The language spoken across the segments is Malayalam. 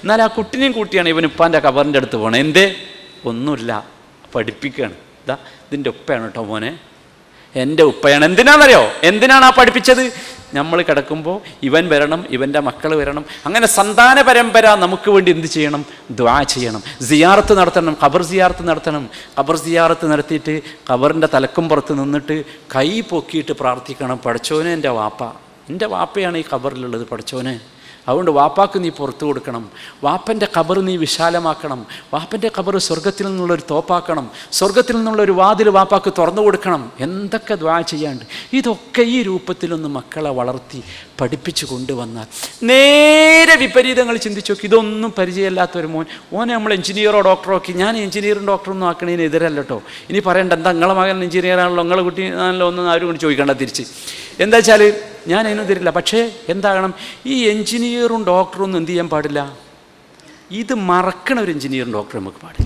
എന്നാൽ ആ കുട്ടിനെയും കൂട്ടിയാണ് ഇവൻ ഉപ്പാൻ്റെ കബറിൻ്റെ അടുത്ത് പോകണത് എന്തേ ഒന്നുമില്ല പഠിപ്പിക്കുകയാണ് ഇതാ ഇതിൻ്റെ ഉപ്പയാണ് കേട്ടോ മോനെ എൻ്റെ ഉപ്പയാണ് എന്തിനാണെന്നറിയോ എന്തിനാണ് ആ പഠിപ്പിച്ചത് നമ്മൾ കിടക്കുമ്പോൾ ഇവൻ വരണം ഇവൻ്റെ മക്കൾ വരണം അങ്ങനെ സന്താന പരമ്പര നമുക്ക് വേണ്ടി എന്ത് ചെയ്യണം ദ്വാ ചെയ്യണം സിയാറത്ത് നടത്തണം ഖബർ സിയാറത്ത് നടത്തണം ഖബർ സിയാറത്ത് നടത്തിയിട്ട് ഖബറിൻ്റെ തലക്കും പുറത്ത് നിന്നിട്ട് കൈ പൊക്കിയിട്ട് പ്രാർത്ഥിക്കണം പഠിച്ചോനെ എൻ്റെ വാപ്പ എൻ്റെ വാപ്പയാണ് ഈ ഖബറിലുള്ളത് പഠിച്ചോനെ അതുകൊണ്ട് വാപ്പാക്ക് നീ പുറത്തു കൊടുക്കണം വാപ്പൻ്റെ ഖബർ നീ വിശാലമാക്കണം വാപ്പൻ്റെ ഖബർ സ്വർഗത്തിൽ നിന്നുള്ളൊരു തോപ്പാക്കണം സ്വർഗത്തിൽ നിന്നുള്ളൊരു വാതിൽ വാപ്പാക്ക് തുറന്നു കൊടുക്കണം എന്തൊക്കെ ദ്വാ ചെയ്യാണ്ട് ഇതൊക്കെ ഈ രൂപത്തിലൊന്ന് മക്കളെ വളർത്തി പഠിപ്പിച്ചു കൊണ്ടുവന്നാൽ നേരെ വിപരീതങ്ങൾ ചിന്തിച്ചു നോക്കി ഇതൊന്നും പരിചയമില്ലാത്ത ഒരു മോൻ ഓനെ നമ്മൾ എഞ്ചിനീയറോ ഡോക്ടറോ ഒക്കെ ഞാൻ എഞ്ചിനീയറും ഡോക്ടറൊന്നും ആക്കണതിന് എതിരല്ല കേട്ടോ ഇനി പറയണ്ട എന്താ നിങ്ങളെ മകൻ എഞ്ചിനീയർ ആണല്ലോ നിങ്ങളെ കുട്ടി ആണല്ലോ ഒന്നും ആരും കൊണ്ട് ചോദിക്കണ്ട തിരിച്ച് എന്താ വെച്ചാൽ ഞാൻ അതിനും തരില്ല പക്ഷേ എന്താകണം ഈ എഞ്ചിനീയറും ഡോക്ടറും ഒന്നും എന്ത് ചെയ്യാൻ പാടില്ല ഇത് മറക്കണ ഒരു എഞ്ചിനീയറും ഡോക്ടറും നമുക്ക് പാടില്ല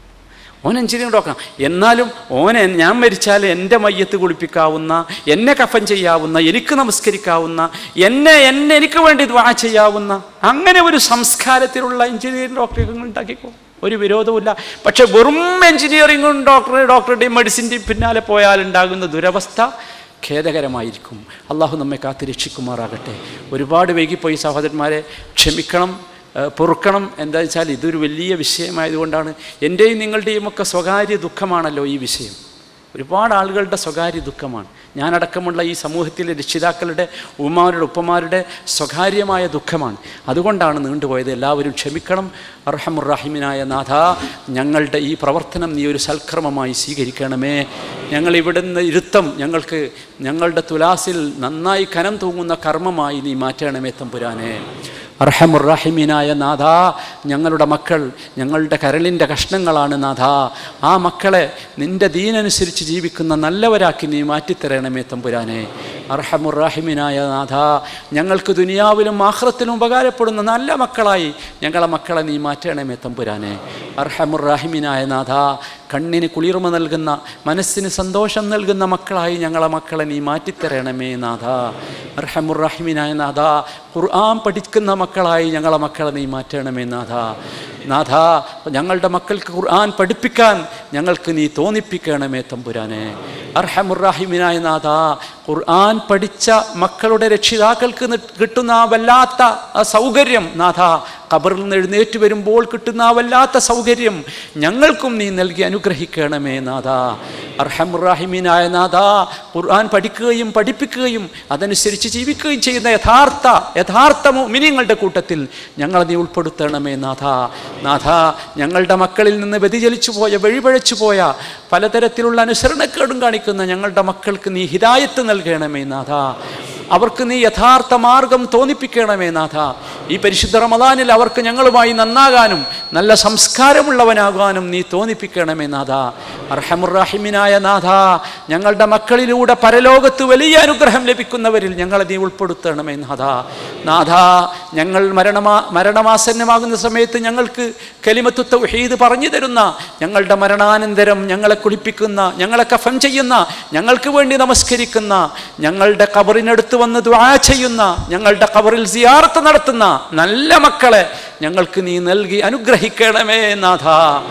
ഓൻ എഞ്ചിനീയർ ഡോക്ടർ എന്നാലും ഓനെ ഞാൻ മരിച്ചാൽ എൻ്റെ മയ്യത്ത് കുളിപ്പിക്കാവുന്ന എന്നെ കഫൻ ചെയ്യാവുന്ന എനിക്ക് നമസ്കരിക്കാവുന്ന എന്നെ എന്നെ എനിക്ക് വേണ്ടി ദ്വാ ചെയ്യാവുന്ന അങ്ങനെ ഒരു സംസ്കാരത്തിലുള്ള എഞ്ചിനീയറിംഗ് ഡോക്ടറെ ഉണ്ടാക്കിക്കോ ഒരു വിരോധവുമില്ല പക്ഷെ വെറും എഞ്ചിനീയറിംഗും ഡോക്ടർ ഡോക്ടറുടെയും മെഡിസിൻ്റെയും പിന്നാലെ പോയാൽ ഉണ്ടാകുന്ന ദുരവസ്ഥ ഖേദകരമായിരിക്കും അള്ളാഹു നമ്മെ കാത്ത് രക്ഷിക്കുമാറാകട്ടെ ഒരുപാട് വൈകിപ്പോയി സഹോദരന്മാരെ ക്ഷമിക്കണം ഏഹ് പൊറുക്കണം എന്താ വെച്ചാൽ ഇതൊരു വലിയ വിഷയമായതുകൊണ്ടാണ് എൻ്റെയും നിങ്ങളുടെയും ഒക്കെ സ്വകാര്യ ദുഃഖമാണല്ലോ ഈ വിഷയം ഒരുപാട് ആളുകളുടെ സ്വകാര്യ ദുഃഖമാണ് ഞാനടക്കമുള്ള ഈ സമൂഹത്തിലെ രക്ഷിതാക്കളുടെ ഉമ്മമാരുടെ ഉപ്പമാരുടെ സ്വകാര്യമായ ദുഃഖമാണ് അതുകൊണ്ടാണ് നീണ്ടുപോയത് എല്ലാവരും ക്ഷമിക്കണം അർഹമുറാഹിമിനായ നാഥ ഞങ്ങളുടെ ഈ പ്രവർത്തനം നീ ഒരു സൽക്രമമായി സ്വീകരിക്കണമേ ഞങ്ങൾ ഇവിടുന്ന് ഇരുത്തം ഞങ്ങൾക്ക് ഞങ്ങളുടെ തുലാസിൽ നന്നായി കനം തൂങ്ങുന്ന കർമ്മമായി നീ മാറ്റണമേ തമ്പുരാനെ അർഹമുറാഹിമീനായ നാഥ ഞങ്ങളുടെ മക്കൾ ഞങ്ങളുടെ കരളിൻ്റെ കഷ്ണങ്ങളാണ് നാഥ ആ മക്കളെ നിൻ്റെ ദീനനുസരിച്ച് ജീവിക്കുന്ന നല്ലവരാക്കി നീ മാറ്റിത്തരണമേ തമ്പുരാനെ അർഹമുറാഹിമീനായ നാഥ ഞങ്ങൾക്ക് ദുനിയാവിലും ആഹ്റത്തിലും ഉപകാരപ്പെടുന്ന നല്ല മക്കളായി ഞങ്ങളെ മക്കളെ നീ മാറ്റണമേ തമ്പുരാനെ അർഹമുറാഹിമീനായ നാഥ കണ്ണിന് കുളിർമ നൽകുന്ന മനസ്സിന് സന്തോഷം നൽകുന്ന മക്കളായി ഞങ്ങളെ മക്കളെ നീ മാറ്റിത്തരണമേ നാഥ അർഹമുറാഹിമീനായ നാഥ ഖുർആൻ പഠിക്കുന്ന മക്കളായി ഞങ്ങളെ മക്കളെ നീ മാറ്റണമേ നാഥ നാഥ ഞങ്ങളുടെ മക്കൾക്ക് ഖുർആൻ പഠിപ്പിക്കാൻ ഞങ്ങൾക്ക് നീ തോന്നിപ്പിക്കണമേ തമ്പുരാനെ അർഹമുറാഹിമിനായ നാഥ ഖുർആൻ പഠിച്ച മക്കളുടെ രക്ഷിതാക്കൾക്ക് നി- കിട്ടുന്ന ആ വല്ലാത്ത ആ സൗകര്യം നാഥ ഖബറിൽ നിന്ന് എഴുന്നേറ്റ് വരുമ്പോൾ കിട്ടുന്ന ആ വല്ലാത്ത സൗകര്യം ഞങ്ങൾക്കും നീ നൽകി അനുഗ്രഹിക്കണമേ നാഥ അർഹമുറാഹിമീനായ നാഥ ഖുർആൻ പഠിക്കുകയും പഠിപ്പിക്കുകയും അതനുസരിച്ച് ജീവിക്കുകയും ചെയ്യുന്ന യഥാർത്ഥ യഥാർത്ഥ മിനിങ്ങളുടെ കൂട്ടത്തിൽ ഞങ്ങളെ നീ ഉൾപ്പെടുത്തണമേ നാഥ നാഥ ഞങ്ങളുടെ മക്കളിൽ നിന്ന് വ്യതിചലിച്ചു പോയ വഴിപഴച്ചു പോയ പലതരത്തിലുള്ള അനുസരണക്കേടും കാണിക്കുന്ന ഞങ്ങളുടെ മക്കൾക്ക് നീ ഹിദായത്ത് നൽകണമേ നാഥ അവർക്ക് നീ യഥാർത്ഥ മാർഗം തോന്നിപ്പിക്കണമേ നാഥ ഈ പരിശുദ്ധ റമദാനിൽ അവർക്ക് ഞങ്ങളുമായി നന്നാകാനും നല്ല സംസ്കാരമുള്ളവനാകാനും നീ തോന്നിപ്പിക്കണമേ നാഥ അർഹമുറാഹിമിനായ നാഥ ഞങ്ങളുടെ മക്കളിലൂടെ പരലോകത്ത് വലിയ അനുഗ്രഹം ലഭിക്കുന്നവരിൽ ഞങ്ങളെ നീ ഉൾപ്പെടുത്തണമേ നാഥ നാഥ ഞങ്ങൾ മരണമാ മരണമാസന്നമാകുന്ന സമയത്ത് ഞങ്ങൾക്ക് കലിമത്തു തൗഹീദ് പറഞ്ഞു തരുന്ന ഞങ്ങളുടെ മരണാനന്തരം ഞങ്ങളെ കുളിപ്പിക്കുന്ന ഞങ്ങളെ കഫൻ ചെയ്യുന്ന ഞങ്ങൾക്ക് വേണ്ടി നമസ്കരിക്കുന്ന ഞങ്ങളുടെ കബറിനടുത്ത് വന്ന് ദുആ ചെയ്യുന്ന ഞങ്ങളുടെ കബറിൽ സിയാറത്ത് നടത്തുന്ന നല്ല മക്കളെ ഞങ്ങൾക്ക് നീ നൽകി അനുഗ്രഹിക്കണമേ നാഥ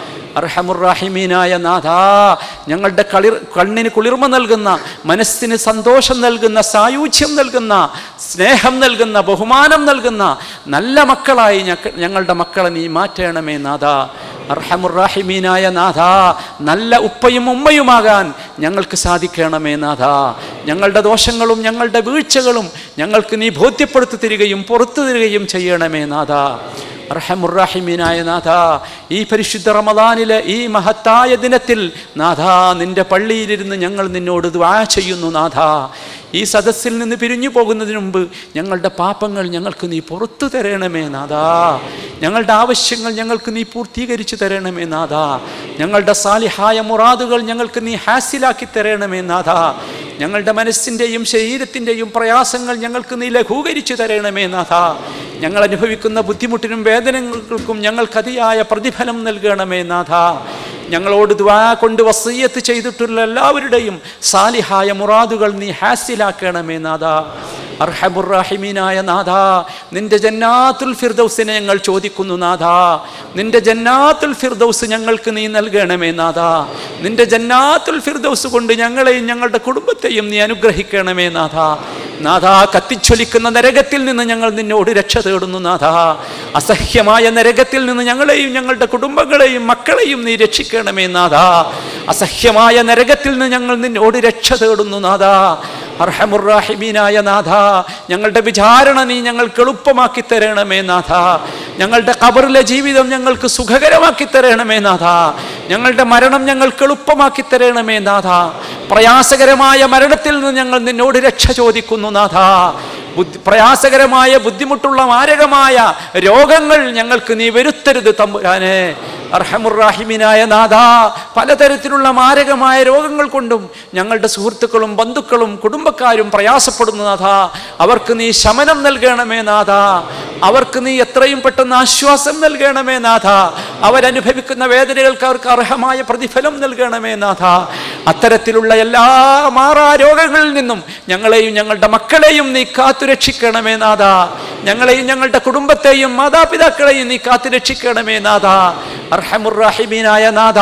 അർഹമുറാഹിമീനായ നാഥ ഞങ്ങളുടെ കളിർ കണ്ണിന് കുളിർമ നൽകുന്ന മനസ്സിന് സന്തോഷം നൽകുന്ന സായുജ്യം നൽകുന്ന സ്നേഹം നൽകുന്ന ബഹുമാനം നൽകുന്ന നല്ല മക്കളായി ഞക്ക- ഞങ്ങളുടെ മക്കളെ നീ മാറ്റണമേ നാഥ അർഹമുറാഹിമീനായ നാഥ നല്ല ഉപ്പയും ഉമ്മയുമാകാൻ ഞങ്ങൾക്ക് സാധിക്കണമേ നാഥ ഞങ്ങളുടെ ദോഷങ്ങളും ഞങ്ങളുടെ വീഴ്ചകളും ഞങ്ങൾക്ക് നീ ബോധ്യപ്പെടുത്തി തരികയും പുറത്തു തരികയും ചെയ്യണമേ നാഥ അർഹമുറാഹിമീനായ നാഥ ഈ പരിശുദ്ധ റമദാനിലെ ഈ മഹത്തായ ദിനത്തിൽ നാഥ നിന്റെ പള്ളിയിലിരുന്ന് ഞങ്ങൾ നിന്നോട് ദ്വാ ചെയ്യുന്നു നാഥ ഈ സദസ്സിൽ നിന്ന് പിരിഞ്ഞു പോകുന്നതിന് മുമ്പ് ഞങ്ങളുടെ പാപങ്ങൾ ഞങ്ങൾക്ക് നീ പുറത്തു തരണമേ നാഥാ ഞങ്ങളുടെ ആവശ്യങ്ങൾ ഞങ്ങൾക്ക് നീ പൂർത്തീകരിച്ചു തരണമേ നാഥാ ഞങ്ങളുടെ സാലിഹായ മുറാദുകൾ ഞങ്ങൾക്ക് നീ ഹാസിലാക്കി തരണമേ നാഥാ ഞങ്ങളുടെ മനസ്സിൻ്റെയും ശരീരത്തിൻ്റെയും പ്രയാസങ്ങൾ ഞങ്ങൾക്ക് നീ ലഘൂകരിച്ചു തരണമേ നാഥാ ഞങ്ങൾ അനുഭവിക്കുന്ന ബുദ്ധിമുട്ടിനും വേദനകൾക്കും ഞങ്ങൾക്ക് അതിയായ പ്രതിഫലം നൽകണമേ നാഥാ ഞങ്ങളോട് ദ്വാ കൊണ്ട് വസീയത്ത് ചെയ്തിട്ടുള്ള എല്ലാവരുടെയും സാലിഹായ മുറാദുകൾ നീ ഹാസിലാക്കണമേ നാഥ അർഹമുറാഹിമീനായ നാഥ നിന്റെ ജന്നാത്തുൽ ഫിർദൗസിനെ ഞങ്ങൾ ചോദിക്കുന്നു നാഥ നിന്റെ ജന്നാത്തുൽ ഫിർദൗസ് ഞങ്ങൾക്ക് നീ നൽകണമേ നാഥ നിന്റെ ജന്നാത്തുൽ ഫിർദൗസ് കൊണ്ട് ഞങ്ങളെയും ഞങ്ങളുടെ കുടുംബത്തെയും നീ അനുഗ്രഹിക്കണമേ നാഥ നാഥ കത്തിച്ചൊലിക്കുന്ന നരകത്തിൽ നിന്ന് ഞങ്ങൾ നിന്നോട് രക്ഷ തേടുന്നു നാഥ അസഹ്യമായ നരകത്തിൽ നിന്ന് ഞങ്ങളെയും ഞങ്ങളുടെ കുടുംബങ്ങളെയും മക്കളെയും നീ രക്ഷിക്കണമേ നാഥ അസഹ്യമായ നരകത്തിൽ നിന്ന് ഞങ്ങൾ നിന്നോട് രക്ഷ തേടുന്നു നാഥ അർഹമുറാഹിമീനായ നാഥ ഞങ്ങളുടെ വിചാരണ നീ ഞങ്ങൾക്ക് എളുപ്പമാക്കി തരണമേ നാഥ ഞങ്ങളുടെ കബറിലെ ജീവിതം ഞങ്ങൾക്ക് സുഖകരമാക്കി തരണമേ നാഥ ഞങ്ങളുടെ മരണം ഞങ്ങൾക്ക് എളുപ്പമാക്കി തരണമേ നാഥ പ്രയാസകരമായ മരണത്തിൽ നിന്ന് ഞങ്ങൾ നിന്നോട് രക്ഷ ചോദിക്കുന്നു നാഥ ബുദ്ധി പ്രയാസകരമായ ബുദ്ധിമുട്ടുള്ള മാരകമായ രോഗങ്ങൾ ഞങ്ങൾക്ക് നീ വരുത്തരുത് തമ്പുരാനെ അർഹമുറാഹിമിനായ നാഥ പലതരത്തിലുള്ള മാരകമായ രോഗങ്ങൾ കൊണ്ടും ഞങ്ങളുടെ സുഹൃത്തുക്കളും ബന്ധുക്കളും കുടുംബക്കാരും പ്രയാസപ്പെടുന്നു നാഥ അവർക്ക് നീ ശമനം നൽകണമേ നാഥ അവർക്ക് നീ എത്രയും പെട്ടെന്ന് ആശ്വാസം നൽകണമേ നാഥ അവരനുഭവിക്കുന്ന വേദനകൾക്ക് അവർക്ക് അർഹമായ പ്രതിഫലം നൽകണമേ നാഥ അത്തരത്തിലുള്ള എല്ലാ മാറാ രോഗങ്ങളിൽ നിന്നും ഞങ്ങളെയും ഞങ്ങളുടെ മക്കളെയും നീ കാത്തുരക്ഷിക്കണമേ നാഥ ഞങ്ങളെയും ഞങ്ങളുടെ കുടുംബത്തെയും മാതാപിതാക്കളെയും നീ കാത്തുരക്ഷിക്കണമേ നാഥ അർഹമുറാഹിമീനായ നാഥ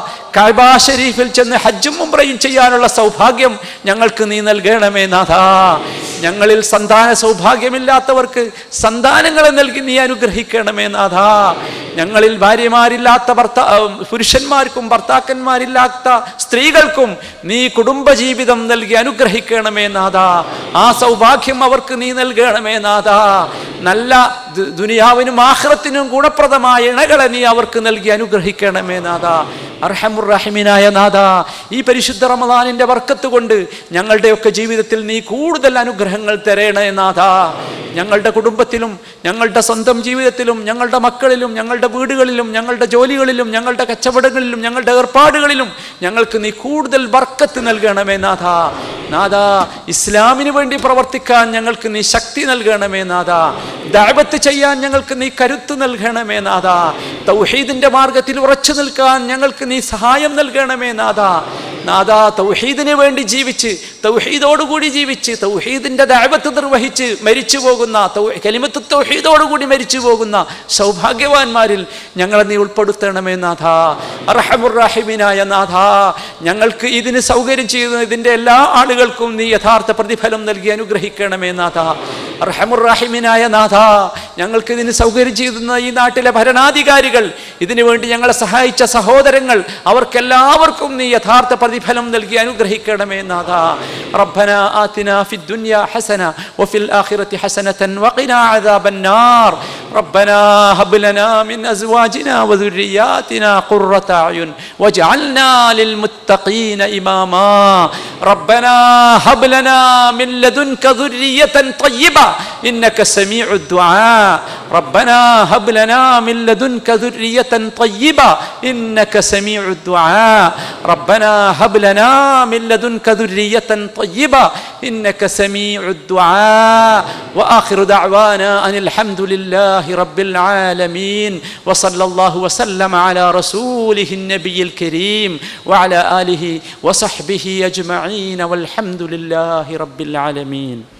കഅബ ഷരീഫിൽ ചെന്ന് ഹജ്ജും ഉംറയും ചെയ്യാനുള്ള സൗഭാഗ്യം ഞങ്ങൾക്ക് നീ നൽകണമേ നാഥ ഞങ്ങളിൽ സന്താന സൗഭാഗ്യമില്ലാത്തവർക്ക് സന്താനങ്ങളെ നൽകി നീ അനുഗ്രഹിക്കണമേ നാഥ ഞങ്ങളിൽ ഭാര്യമാരില്ലാത്ത ഭർത്താ പുരുഷന്മാർക്കും ഭർത്താക്കന്മാരില്ലാത്ത സ്ത്രീകൾക്കും നീ കുടുംബജീവിതം നൽകി അനുഗ്രഹിക്കണമേ നാഥ ആ സൗഭാഗ്യം അവർക്ക് നീ നൽകണമേ നാഥ നല്ല ദു- ദുനിയാവിനും ആഹ്റത്തിനും ഗുണപ്രദമായ ഇണകളെ നീ അവർക്ക് നൽകി അനുഗ്രഹിക്കണമേ നാഥ അർഹമുറഹിമിനായ നാഥ ഈ പരിശുദ്ധ റമദാനിന്റെ വർക്കത്ത് കൊണ്ട് ഞങ്ങളുടെയൊക്കെ ജീവിതത്തിൽ നീ കൂടുതൽ അനുഗ്രഹങ്ങൾ തരണേ നാഥ ഞങ്ങളുടെ കുടുംബത്തിലും ഞങ്ങളുടെ സ്വന്തം ജീവിതത്തിലും ഞങ്ങളുടെ മക്കളിലും ഞങ്ങളുടെ വീടുകളിലും ഞങ്ങളുടെ ജോലികളിലും ഞങ്ങളുടെ കച്ചവടങ്ങളിലും ഞങ്ങളുടെ ഏർപ്പാടുകളിലും ഞങ്ങൾക്ക് നീ കൂടുതൽ ബർക്കത്ത് നൽകണമേ നാഥ നാഥ ഇസ്ലാമിന് വേണ്ടി പ്രവർത്തിക്കാൻ ഞങ്ങൾക്ക് നീ ശക്തി നൽകണമേ നാഥ ദഅവത്ത് ചെയ്യാൻ ഞങ്ങൾക്ക് നീ കരുത്ത് നൽകണമേ നാഥ തൗഹീദിന്റെ മാർഗത്തിൽ ഉറച്ചു നിൽക്കാൻ ഞങ്ങൾക്ക് നീ സഹായം നൽകണമേ നാഥ നാഥ തൗഹീദിന് വേണ്ടി ജീവിച്ച് തൗഹീദോടുകൂടി ജീവിച്ച് തൗഹീദിന്റെ ദഅവത്ത് നിർവഹിച്ച് മരിച്ചു പോകുന്ന തൗ- കലിമത്ത് തൗഹീദോടുകൂടി മരിച്ചു പോകുന്ന സൗഭാഗ്യവാന്മാരിൽ ഞങ്ങളെ നീ ഉൾപ്പെടുത്തണമേ നാഥ അർഹമുറാഹിമിനായ നാഥ ഞങ്ങൾക്ക് ഇതിന് സൗകര്യം ചെയ്യുന്ന ഇതിന്റെ എല്ലാ ആളുകൾക്കും നീ യഥാർത്ഥ പ്രതിഫലം നൽകി അനുഗ്രഹിക്കണമേ നാഥ അർഹമുറാഹിമിനായ നാഥ ഞങ്ങൾക്ക് ഇതിന് സൗകര്യം ചെയ്യുന്ന ഈ നാട്ടിലെ ഭരണാധികാരികൾ ഇതിനു വേണ്ടി ഞങ്ങളെ സഹായിച്ച സഹോദരങ്ങൾ അവർക്കെല്ലാവർക്കും നീ യഥാർത്ഥ പ്രതിഫലം നൽകി അനുഗ്രഹിക്കണമേ നാഥ റബ്ബന ആതിന ഫി ദുനിയ ഹസന വഫിൽ ആഖിറതി ഹസനതൻ വഖിനാ അദാബൻ നാർ ربنا هب لنا من ازواجنا وذرياتنا قرة اعين واجعلنا للمتقين اماما ربنا هب لنا من لدنك ذرية طيبة انك سميع الدعاء ربنا هب لنا من لدنك ذرية طيبة انك سميع الدعاء ربنا هب لنا من لدنك ذرية طيبة انك سميع الدعاء واخر دعوانا ان الحمد لله رب العالمين وصلى الله وسلم على رسوله النبي الكريم وعلى اله وصحبه اجمعين والحمد لله رب العالمين